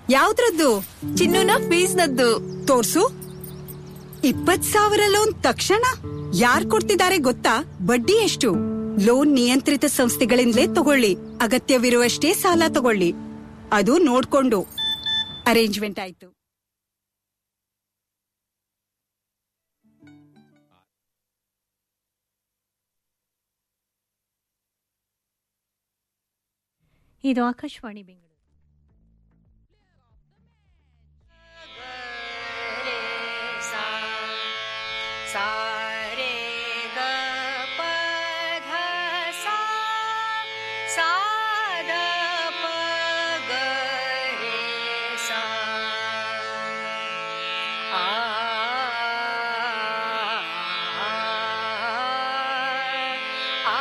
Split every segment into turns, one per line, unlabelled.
ಯಾವ್ದ್ರದ್ದು ಚಿನ್ನುನ ಫೀಸ್ನದ್ದು
ತೋರ್ಸು ಇಪ್ಪತ್ ಸಾವಿರ ಲೋನ್ ತಕ್ಷಣ ಯಾರ್ ಕೊಡ್ತಿದ್ದಾರೆ ಗೊತ್ತಾ ಬಡ್ಡಿ ಎಷ್ಟು ಲೋನ್ ನಿಯಂತ್ರಿತ ಸಂಸ್ಥೆಗಳಿಂದಲೇ ತಗೊಳ್ಳಿ ಅಗತ್ಯವಿರುವಷ್ಟೇ ಸಾಲ ತಗೊಳ್ಳಿ ಅದು ನೋಡ್ಕೊಂಡು ಅರೇಂಜ್ಮೆಂಟ್ ಆಯ್ತು
ಇದು ಆಕಾಶವಾಣಿ ಬೆಂಗಳೂರು
सारे ग प ध सा सा द प ग रे सा आ आ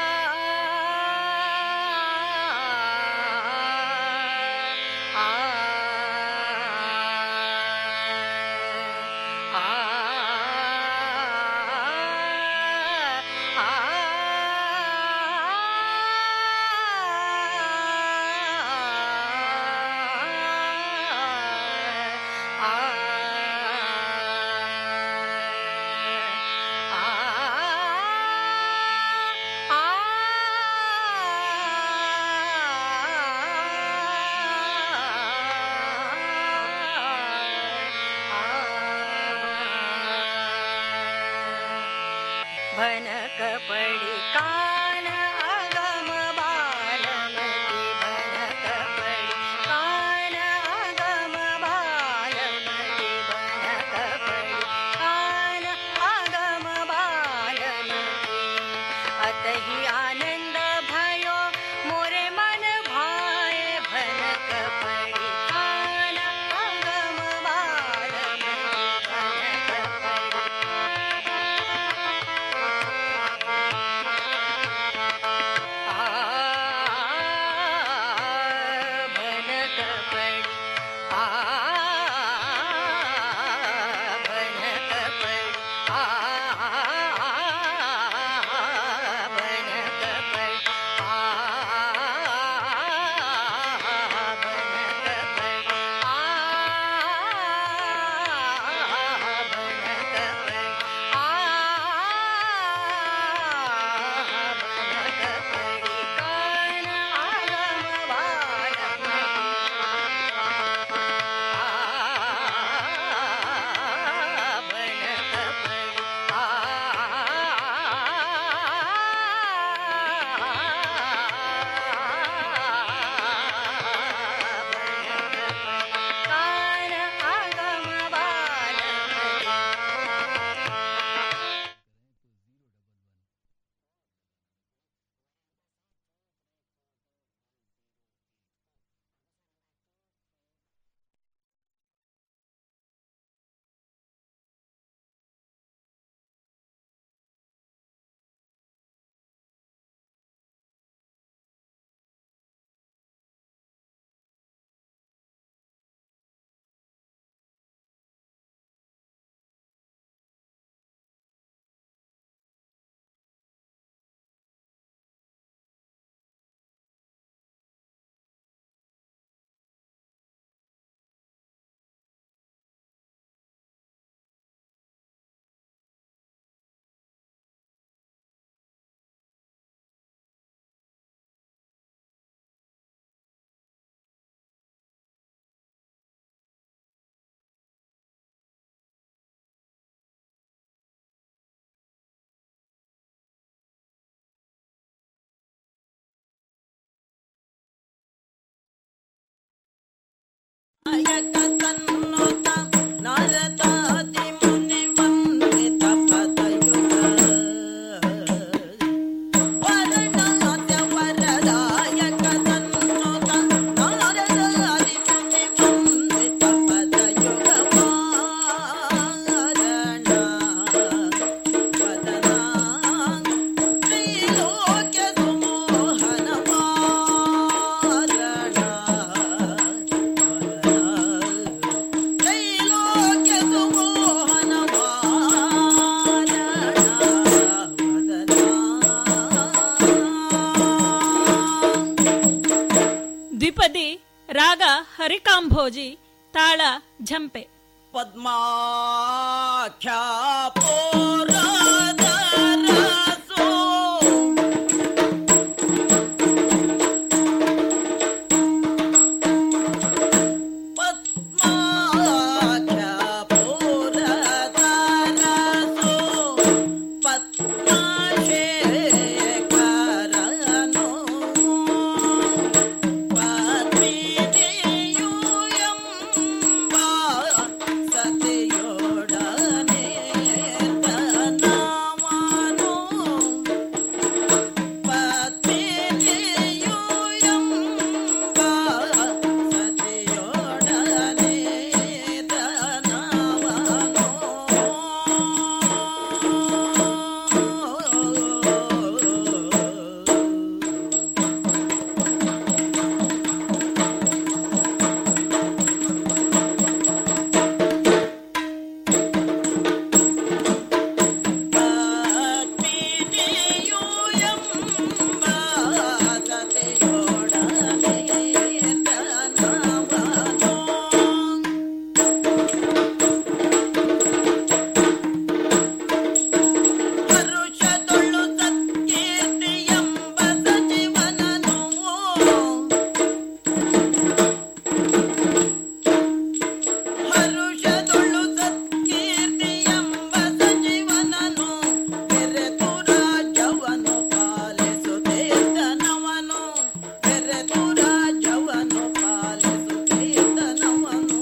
भनक पडी कान अगम बालमती भनक पडी कान अगम बालमती भनक पडी कान अगम बालमती अतहि आनंद भयो मोरे मन भाए भनक पडी कान अगम बालमती भनक पडी भनक पडी आ भनक पडी आ भनक पडी आ भनक पडी आ भनक पडी ಆಗಮ ಬಾಲ
ತ್ರಿಲೋಕ್ಯ ಸುಮೋಹನ
ಕುಂಭಕಾಂಭೋಜಿ ತಾಳ ಝಂಪೆ
ಪದ್ಮಾಖ್ಯಾ ಪೋರದರಸೋ ಪದ್ಮಾಖ್ಯಾ ಪೋರದರಸೋ ಪದ್ಮಶೇಖರನೋ ಸತಿಯೊಡನೆ ತನವನು ಪತ್ನಿಯೆಂಬ ಸತಿಯೊಡನೆ ತನವನು ಹರುಷದೊಳ್ಳು ಸತ್ಕೀರ್ತಿಯೆಂಬ ಸಚಿವನನು ಹರುಷದೊಳ್ಳು ಸತ್ಕೀರ್ತಿಯೆಂಬ ಸಚಿವನನು ಬೆರೆತು ರಾಜ್ಯವನ್ನು ಪಾಲಿಸುತ್ತೇತನವನು ಬೆರೆತು ರಾಜ್ಯವನ್ನು ಪಾಲಿಸುತ್ತೇತನವನು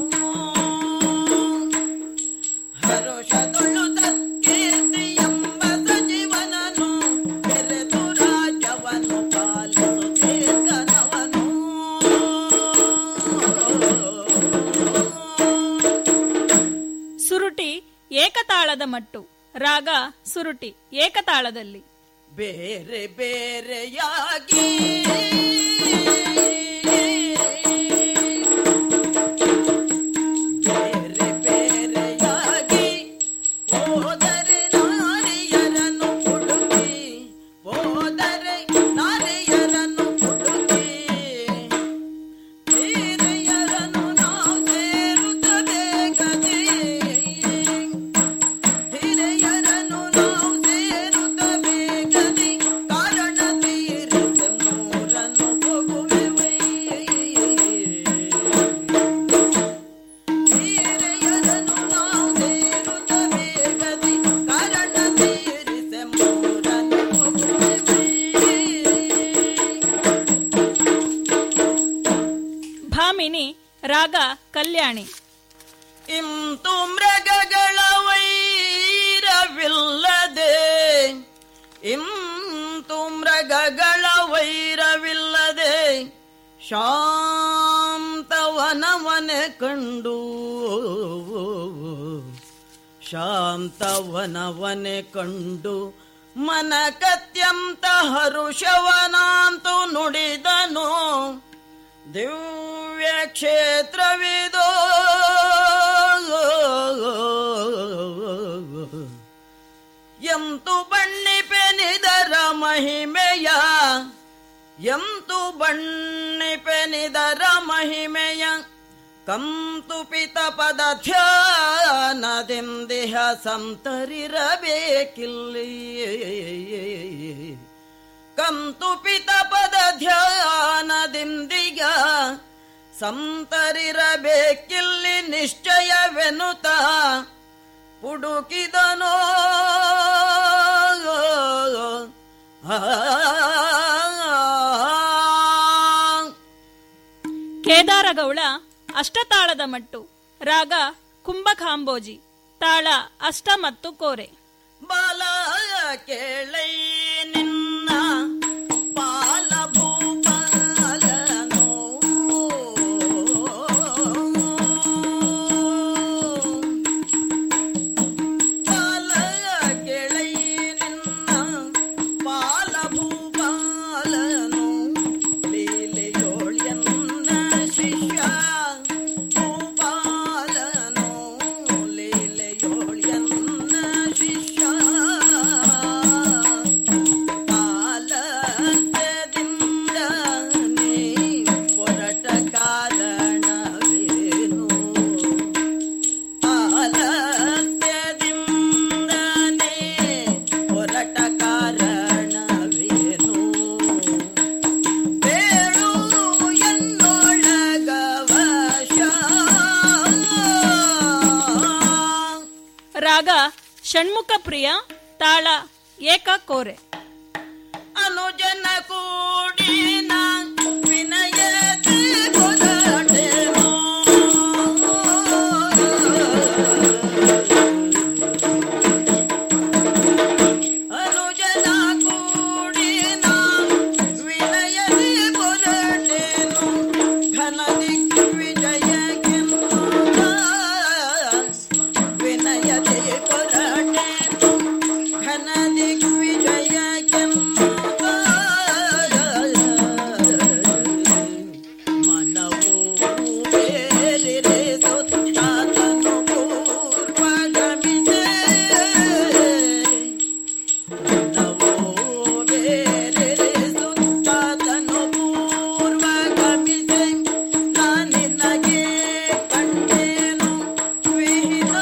ಹರುಷದೊಳ್ಳು ಸತ್ಕೀರ್ತಿಯೆಂಬ ಸಚಿವನನು ಬೆರೆತು ರಾಜ್ಯವನ್ನು ಪಾಲಿಸುತ್ತೇತನವನು
ಸುರುಟಿ ಏಕತಾಳದ ಮಟ್ಟು ರಾಗ ಸುರುಟಿ ಏಕತಾಳದಲ್ಲಿ
ಬೇರೆ ಬೇರೆಯಾಗಿ ಬೇರೆ ಬೇರೆಯಾಗಿ ಹೋದರೆ ನಾರಿಯರನ್ನು ಹುಡುಕಿ ಹೋದರೆ ನಾರಿಯರನ್ನು ಹುಡುಕಿ ಹಿರಿಯರನ್ನು ನಾವು ಸೇರುತ್ತಬೇಕದೇ ಹಿರಿಯರನ್ನು ನಾವು ಸೇರುತ್ತಬೇಕದಿ ಕಾರಣ ತೀರಿಸ ಮೂರನ್ನು ಹೋಗುವೆವೈ ಹಿರಿಯರನ್ನು ನಾವು ಸೇರುತ್ತಬೇಕದಿ ಕಾರಣ ತೀರಿಸ ಮೂರನ್ನು ಹೋಗುವೆವೈ
ಭಾಮಿನಿ ರಾಗ ಕಲ್ಯಾಣಿ
ಇಂತು ಮೃಗಗಳ ವೈರವಿಲ್ಲದೆ ಇಂತು ಮೃಗಗಳ ವೈರವಿಲ್ಲದೆ ಶಾಂತವನವನೆ ಕಂಡು ಶಾಂತವನವನೆ ಕಂಡು ಮನ ಕತ್ಯಂತ ಹರುಷವನಾಂತು ನುಡಿದನು ದಿವ್ಯ ಕ್ಷೇತ್ರವಿದೋ ಎಂತು ಬಣ್ಣಿಪೆನಿದರ ಮಹಿಮೆಯ ಎಂತು ಬಣ್ಣಿಪೆನಿದರ ಮಹಿಮೆಯ ಕಂತು ಪಿತ ಪದ ಧ್ಯಾನದಿಂದಿಹ ಸಂತರಿರಬೇಕಿಲ್ಲಿ ಕಂತು ಪಿತ ಪದ ಧ್ಯಾನದಿಂದಿಗ ಸಂತರಿರಬೇಕಿಲ್ಲಿ ನಿಶ್ಚಯವೆನುತ ಪುಡುಕಿದನೋ
ಕೇದಾರಗೌಳ ಅಷ್ಟತಾಳದ ಮಟ್ಟು ರಾಗ ಕುಂಭಕಾಂಬೋಜಿ ತಾಳ ಅಷ್ಟ ಮತ್ತು ಕೋರೆ
ಬಾಲ ಕೇಳೈ ನಿನ್ನ ಪಾಲ ಭೂಪಾಲನೋ ಬಾಲ ಕೇಳೈ ನಿನ್ನ ಪಾಲ ಭೂಪಾಲನೋ ಲೀಲೆಯೋಳ್ಯನ್ನ ಶಿಷ್ಯ ಭೂಪಾಲನೋ ಲೀಲೆಯೋಳ್ಯನ್ನ ಶಿಷ್ಯ
ರಾಗ ಷಣ್ಮುಖ ಪ್ರಿಯ ತಾಳ ಏಕ ಕೋರೆ
ಅನುಜನ ಕೂಡಿನ ವಿನಯತೆ ಕೊರಟೆನೋ. ಅನುಜನ ಕೂಡಿನ ವಿನಯತೆ ಕೊರಟೆನೋ. ಘನ ದಿಗ್ವಿಜಯಕ್ಕೆಂದು ವಿನಯತೆ ಕೊರಟೆನೋ. ಘನ ದಿಗ್ವಿಜಯಕ್ಕೆಂದು ಮನವು ಬೇರೆ ಸುತ್ತಾತನು ಪೂರ್ವಗಮಿಸೆ ಮನವು ಬೇರೆ ಸುತ್ತಾತನು ಪೂರ್ವಗಮಿಸೆ ನಾನಿನಗೆ ಕಂಡೇನು ವಿಹಿತ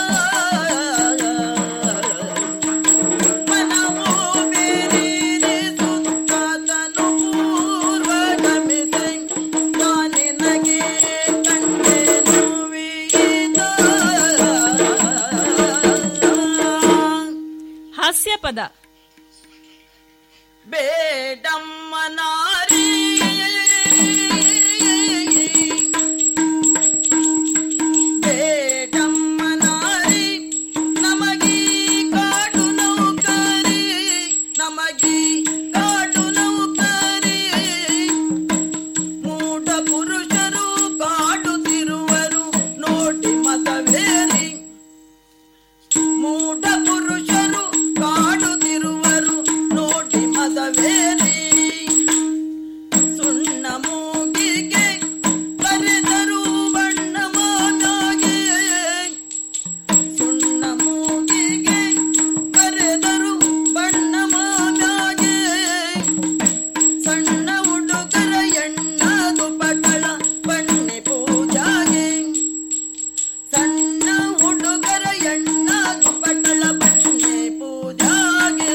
ಮನವು ಬೇರೆ ಸುತ್ತಾತನು ಪೂರ್ವಗಮಿಸೆ ನಾನಿನಗೆ ಕಂಡೇನು ವಿಹಿತ
ಹಾಸ್ಯ ಪದ
ಬೇಡಮ್ಮನಾರಿ ಬೇಡಮ್ಮನಾರಿ ನಮಗೀ ಕಾಡು ನೌಕರಿ ನಮಗೀ ಕಾಡು ನೌಕರಿ ಮೂಢ ಪುರುಷರು ಕಾಡುತ್ತಿರುವರು ನೋಡಿ ಮತವೇರಿ ಮೂಢ ಪುರುಷರು ಕಾಡುತ್ತಿರುವರು ನೋಡಿ ಮದವೇರಿ ಸುಣ್ಣ ಮೂಗಿಗೆ ಕರೆದರು ಬಣ್ಣ ಮಾನಾಗೆ ಸುಣ್ಣ ಮೂಗಿಗೆ ಕರೆದರು ಬಣ್ಣ ಮಾನಾಗೆ ಸಣ್ಣ ಹುಡುಗರ ಎಣ್ಣದು ಪಟಳ ಬಣ್ಣೆ ಪೂಜಾಗೆ ಸಣ್ಣ ಹುಡುಗರ ಎಣ್ಣ ಪಟಳ ಬಣ್ಣೆ ಪೂಜಾಗೆ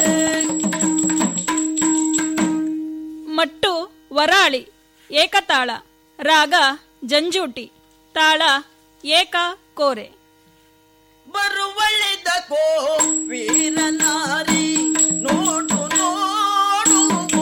ಮಟ್ಟು ವರಾಳಿ ಏಕತಾಳ ರಾಗ ಜಂಜೂಟಿ ತಾಳ ಏಕ ಕೋರೆ
ಬರುವಳಿದ ಕೋ ವೀರನಾರಿ ನೋಡು ನೋಡು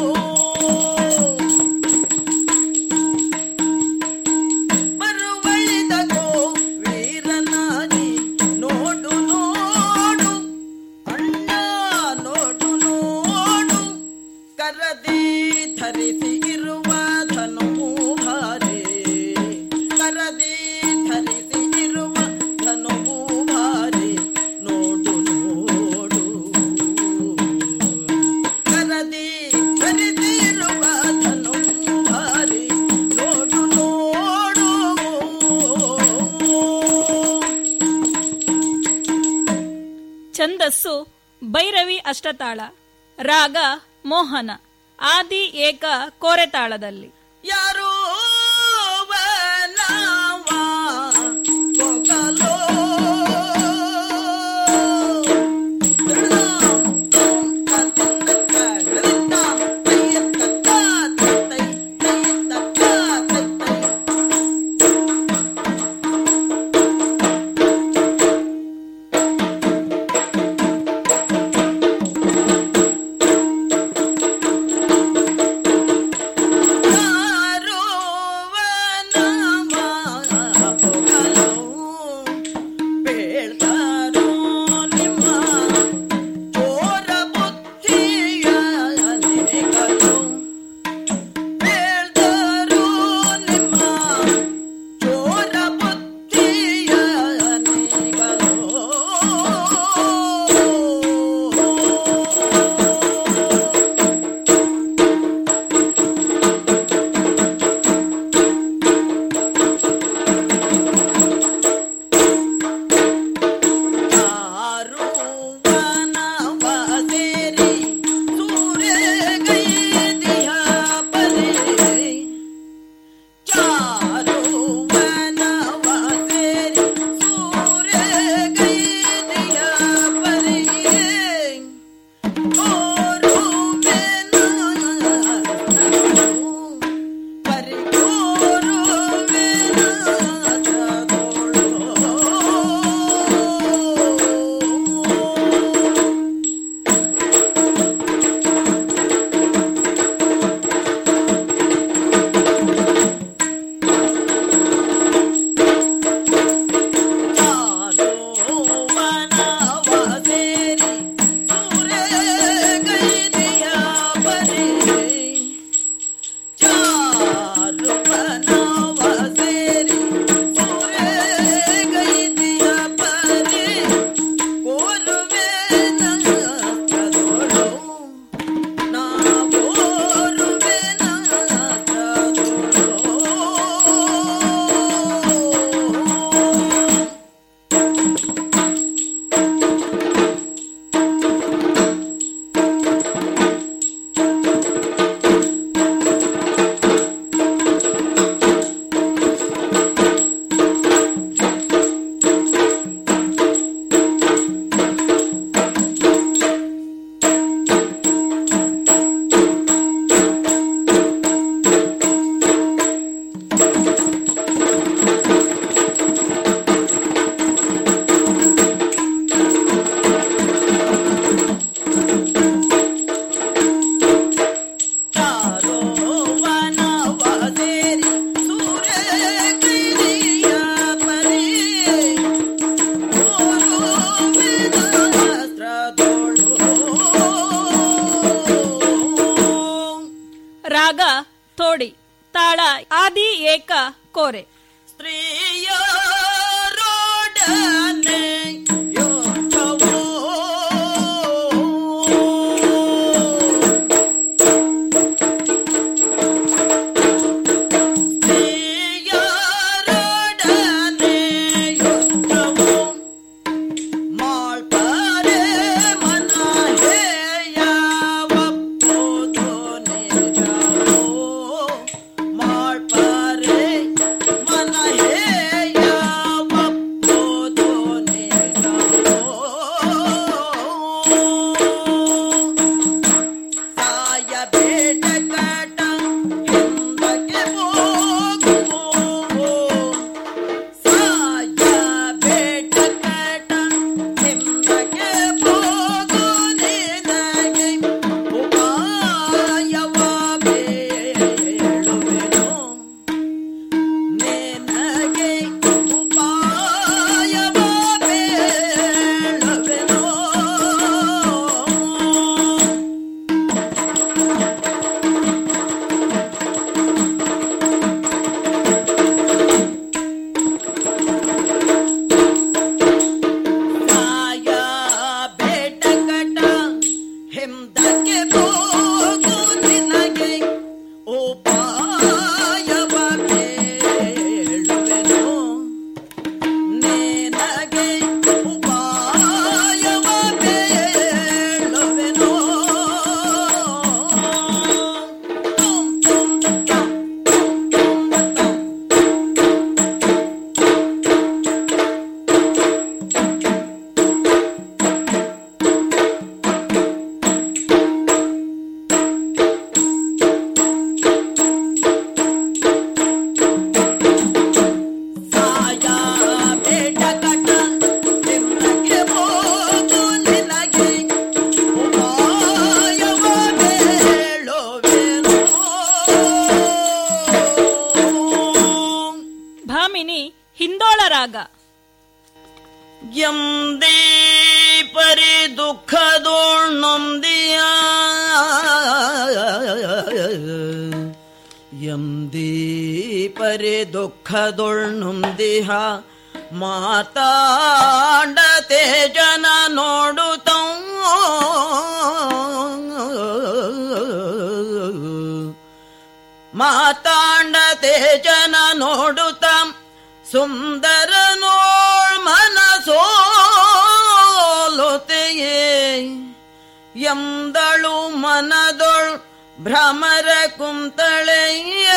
ಬರುವಳಿದ ಕೋ ವೀರನಾರಿ ನೋಡು ನೋಡು ಅಣ್ಣ ನೋಡು ನೋಡು ಕರದಿ ಧರಿಸಿ ಇರುವ ಧನುವು ಭಾರೆ ಕರದಿ ಧರಿಸಿ ಇರುವ ಧನುವು ಭಾರೆ ನೋಡು ನೋಡು ಕರದಿ ಧರಿಸಿ ಇರುವ ಧನುವು ಭಾರೆ ನೋಡು ನೋಡು
ಛಂದಸ್ಸು ಭೈರವಿ ಅಷ್ಟತಾಳ ರಾಗ ಮೋಹನ ಆದಿ ಏಕ ಕೋರೆ ತಾಳದಲ್ಲಿ
ಯಾರೋ ಬಲವ ಹೋಗಲೋ.
ಜೋಡಿ ತಾಳ ಆದಿ ಏಕ ಕೋರೆ
ಸ್ತ್ರೀಯರೊಡನೆ ಯೋಗವೋ ಸ್ತ್ರೀಯರೊಡನೆ ಯೋಗವೋ ಮಾಡ್ತಾರೆ ಮನ ಹೇಯವಪ್ಪುದು ನಿಜವೋ ಮಾಡ್ತಾರೆ ಮನ ಹೇಯವಪ್ಪುದು ನಿಜವೋ ಸಾಯಬೇಡ ಕಟ ಹಿಂದಕ್ಕೆ ಹೋಗುವೋ ಸಾಯಬೇಡ ಕಟ ಹಿಂದಕ್ಕೆ ಹೋಗು ನಿನಗೆ ಉಪಾಯವ ಬೇಳುವೆನು ನಿನಗೆ ಉಪಾಯವ ಬೇಳುವೆನು ಸಾಯ ಬೇಟ ಕಟ ಹಿಂದಕ್ಕೆ ಹೋಗು ನಿನಗೆ ಉಪಾಯವ ಬೇಳುವೆನು ನಿನಗೆ ಉಪಾಯವ ಬೇಳುವೆನು ತುಂ ತುಂ ತಂ ತುಂ ತಂ ಸಾಯ ಬೇಡ ಕಟ ನಿಮ್ಮಕ್ಕೆ ಹೋಗು ನಿನಗೆ ಉಪಾಯವ ಬೇಳುವೆನು
ಭಾಮಿನಿ ಹಿಂದೋಳ ರಾಗ
ಎಂದೇ ಪರಿ ದುಃಖದೋಳ್ನೊಂದಿಯ ಎಂದೇ ಪರಿ ದುಃಖದೊಳ್ನೊಂದಿಹ ಮಾತಾಡತೆ ಜನ ನೋಡುತ್ತ ಮಾತಾಡತೆ ಜನ ನೋಡುತ್ತ ಸುಂದರ ನೋಳ್ ಮನಸೋಲುತೆಯೇ ಎಂದಳು ಮನದೊಳ್ ಭ್ರಮರ ಕುಂತಳೆಯೇ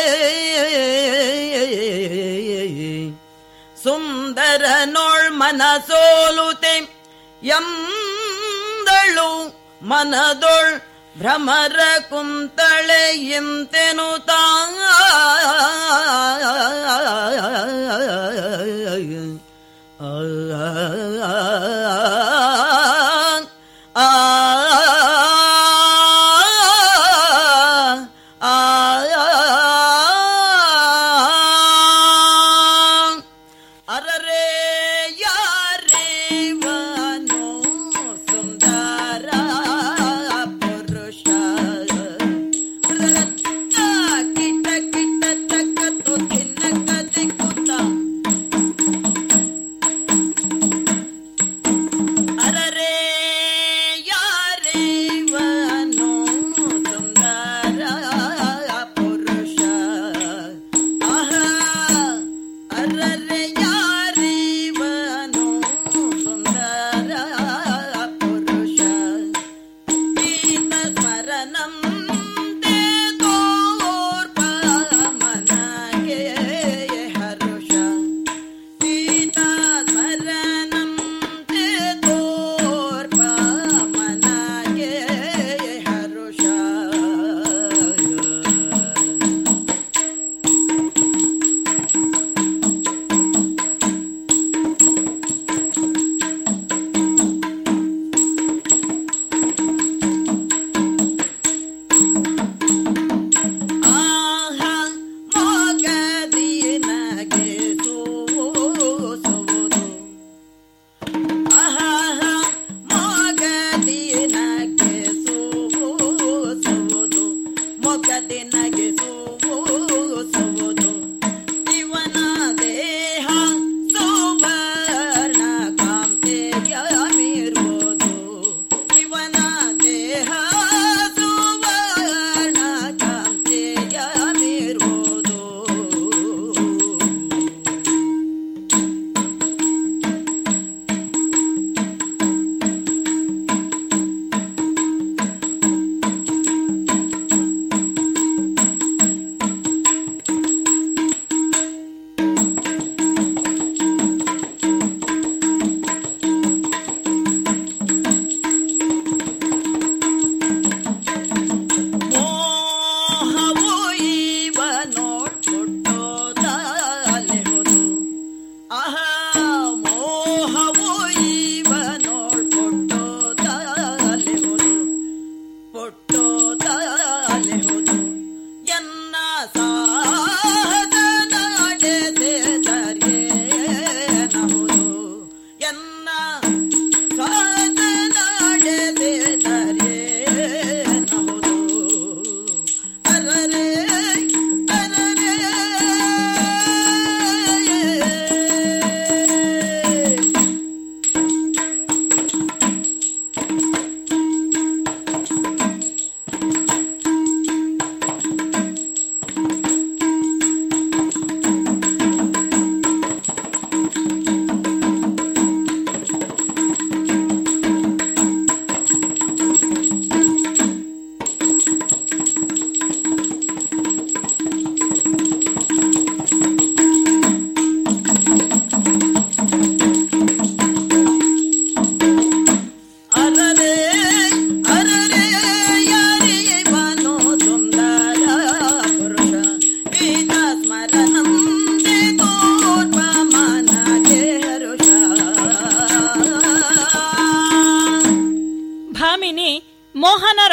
ಸುಂದರ ನೋಳ್ ಮನಸೋಲುತೆ ಎಂದಳು ಮನದೊಳ್ ಭ್ರಮರ ಕುಂತಳೆ ಎಂತೆನು ಅರರೆ ಯಾರೇವನು ಸುಂದರ ಪುರುಷ ರತ್ತ ಕಿಟ ಕಿಟ ತಕ್ಕ ತು ತಿನ್ನ ಕದಿ ಕುತ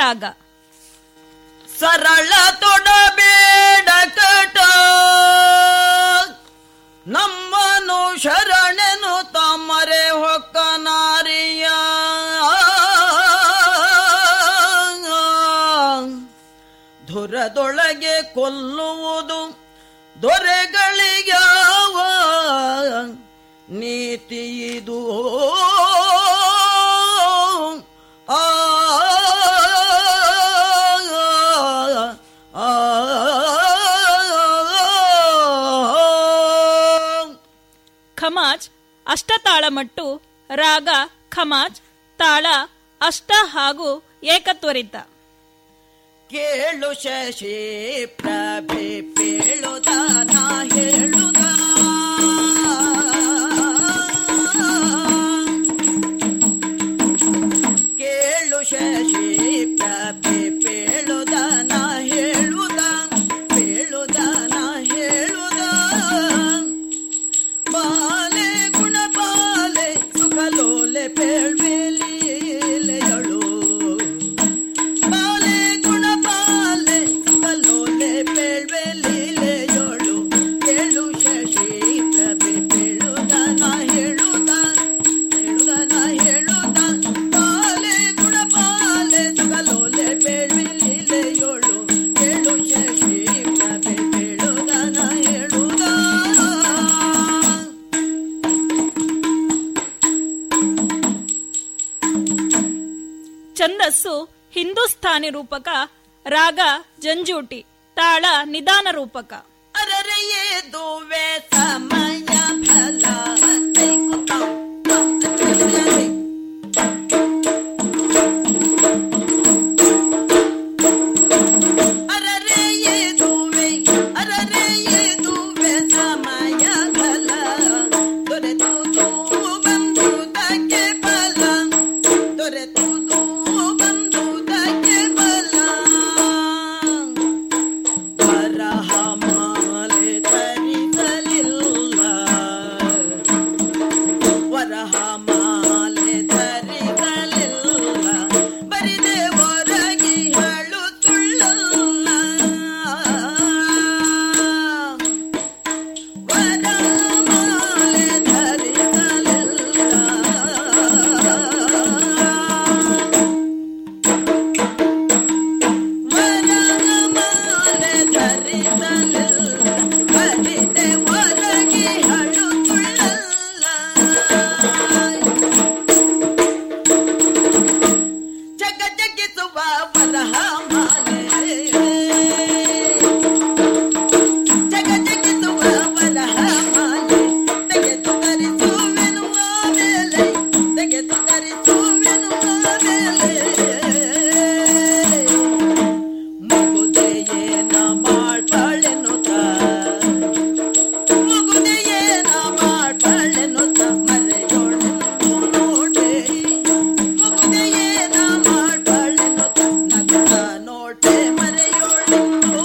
ರಾಗ
ಸರಳ ತೊಡಬೇಡ ಕಟ ನಮ್ಮನು ಶರಣೆನು ತಮ್ಮರೆ ಹೊಕ್ಕ ನಾರಿಯ ಧುರದೊಳಗೆ ಕೊಲ್ಲುವುದು ದೊರೆಗಳಿಗ್ಯಾವ ನೀತಿ ಇದು ಆ ಆ
ಖಮಾಜ್ ಅಷ್ಟತಾಳಮಟ್ಟು ರಾಗ ಖಮಾಜ್ ತಾಳ ಅಷ್ಟ ಹಾಗೂ ಏಕತ್ವರಿತ
ಕೇಳು ಶಶಿ ಪ್ರಭೆ ಪೇಳುದ ನಾ ಹೇಳುದ ಕೇಳು ಶಶಿ ಪ್ರಭೆ ಪೇಳುದ ನಾ ಹೇಳುದ ಪೇಳುದ ನಾ ಹೇಳುದ ಬಾಲೆ ಗುಣ ಬಾಲೆ ಸುಖಲೋಲೆ ಪೇಳ್ವೇಲಿಲೆಯಳು ಬಾಲೆ ಗುಣ ಬಾಲೆ ಸುಖಲೋಲೆ ಪೇಳ್ವೇಲಿಲೆಯಳು ಕೇಳು ಶಶಿ ಪ್ರಭೆ ಪೇಳುದ ನಾ ಹೇಳುದ ಹೇಳುದ ನಾ ಹೇಳುದ ಬಾಲೆ ಗುಣ ಬಾಲೆ ಸುಖಲೋಲೆ ಪೇಳ್ವೇಲಿಲೆಯಳು ಕೇಳು ಶಶಿ ಪ್ರಭೆ ಪೇಳುದ ನಾ ಹೇಳುದ
ಛಂದಸ್ಸು ಹಿಂದೂಸ್ಥಾನಿ ರೂಪಕ ರಾಗ ಜಂಜೂಟಿ ತಾಳ ನಿಧಾನ ರೂಪಕ
ಅರರೆಯೇ ದುವೆ ಸಮಯ ಫಲ ಕೈಕುತ ಅರರೆಯೇ ದುವೆ ಅರರೆಯೇ ದುವೆ ಸಮಯ ಫಲ ದೊರೆತು ಬಂದುದಕ್ಕೆ ಫಲ ದೊರೆತು ಬಂದುದಕ್ಕೆ ಫಲ ವರಹ ಮಾಲೆ ಧರಿಸಲಿಲ್ಲ ವರಹ ಮಾಲೆ ಧರಿಸಲಿಲ್ಲ ಬರಿದೆ ಹೊರಗಿ ಹೇಳುತ್ತುಳ್ಳಲ್ಲ ವರಹ ಮಾಲೆ ಧರಿಸಲಿಲ್ಲ ವರಮಾಲೆ ಧರಿಸಲಿಲ್ಲ ಬರಿದೆ ಹೊರಗೆ ಹಳುತ್ತುಳ್ಳಲ್ಲ ಜಗ ಜಗಿಸುವ ವರಹ ಮಾಲೆ ಜಗ ಜಗಿಸುವ ವರಹ ಮಾಲೆ ತೆಗೆದು ಧರಿಸುವೆನು ಆಮೇಲೆ ತೆಗೆದು ಧರಿಸುವೆನು ಆಮೇಲೆ ಮುಗುದೆಯೇನ ಮಾಡ್ಬಾಳೆನುತ ಮುಗುದೆಯೇನ ಮಾಡ್ಬಾಳೆನುತ ಮರೆಯೋಳೆಂದು ನೋಡೆ ಮುಗುದೆಯೇನ ಮಾಡ್ಬಾಳೆನುತ ನಗುತ್ತ ನೋಡೆ ಮರೆಯೋಳೆಂದು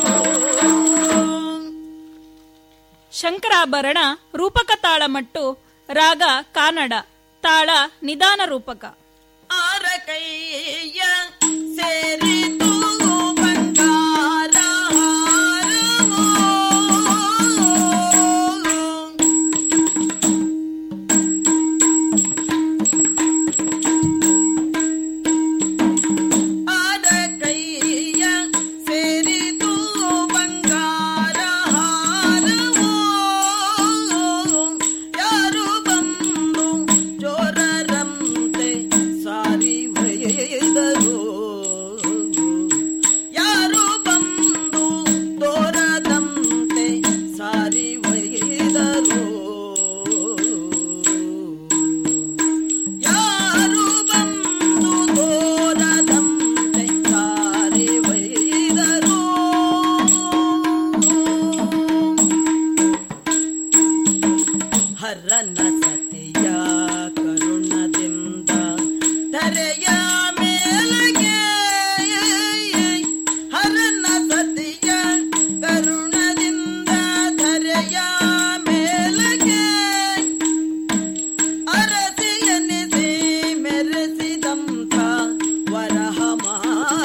ಶಂಕರಾಭರಣ ರೂಪಕ ತಾಳಮಟ್ಟು ರಾಗ ಕಾನಡ ತಾಳ ನಿಧಾನ ರೂಪಕ
ಆರ ಕೈಯ ಸೇರಿತು ಬಂಗಾರ ಹಾರವೋ. ಆರ ಕೈಯ ಸೇರಿತು ಬಂಗಾರ ಹಾರವೋ. ಯಾರು ಬಂದು ಜೋರರಂತೆ ಸಾರಿ ಒಯ್ದರು ಯಾರು ಬಂದು ತೋರದಂತೆ ಸಾರಿ ಒಯ್ದರು ಯಾರು ಬಂದು ತೋರದಂತೆ ಸಾರಿ ಒಯ್ದರು ಹರನ ಸತಿಯ ಕರುಣದಿಂದ ಧರೆಯ ಮೇಲಗೆ ಹರನ ಸತಿಯ ಕರುಣದಿಂದ ಧರೆಯ ಮೇಲಗೆ ಅರಸಿಯನಿಸಿ ಮೆರೆಸಿದಂಥ ವರಹ ಮಾಲೆ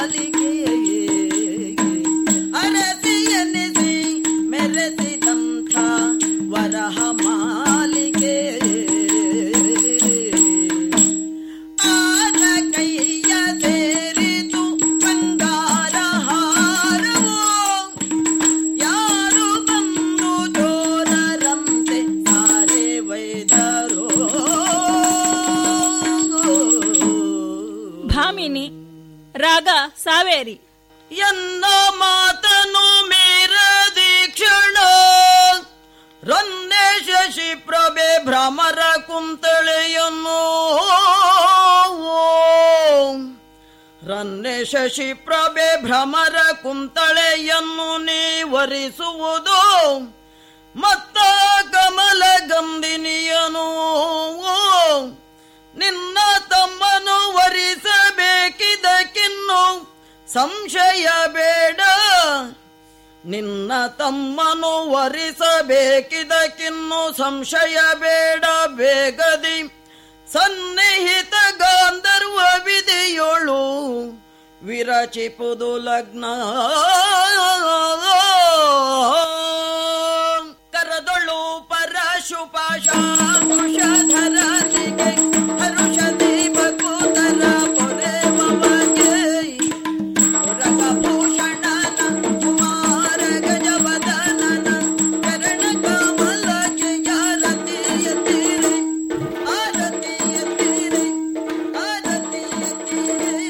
ಕೇಳಿರಿ
ಎನ್ನ ಮಾತನು ಮೀರದಿ ಕ್ಷಣ ರನ್ನೆ ಶಶಿ ಪ್ರಭೆ ಭ್ರಮರ ಕುಂತಳೆಯನ್ನು ರನ್ನೆ ಶಶಿ ಪ್ರಭೆ ಭ್ರಮರ ಕುಂತಳೆಯನ್ನು ನೀವರಿಸುವುದು ಮತ್ತ ಕಮಲ ಗಂಧಿನಿಯನು ನಿನ್ನ ತಮ್ಮನು ವರಿಸಬೇಕಿದಕ್ಕಿನ್ನು ಸಂಶಯ ಬೇಡ ನಿನ್ನ ತಮ್ಮನು ವರಿಸಬೇಕಿದಕ್ಕಿನ್ನು ಸಂಶಯ ಬೇಡ ಬೇಗದಿ ಸನ್ನಿಹಿತ ಗಾಂಧರ್ವ ವಿಧಿಯೋಳು ವಿರಚಿಪುದು ಲಗ್ನ ಕರದೊಳು ಪರಶುಪಾಶಾಧರಾಜಿಗೆ ಹರುಷದಿ ಬಕುತರ ಪೊರೆವಗೆ ರಗಭೂಷಣನ ಕುಮಾರ ಗಜವದನನ ಚರಣ ಕಮಲಕ್ಕೆ ಆರತಿಯತ್ತೀರಿ ಆರತಿಯತ್ತೀರಿ ಆರತಿಯತ್ತೀರಿ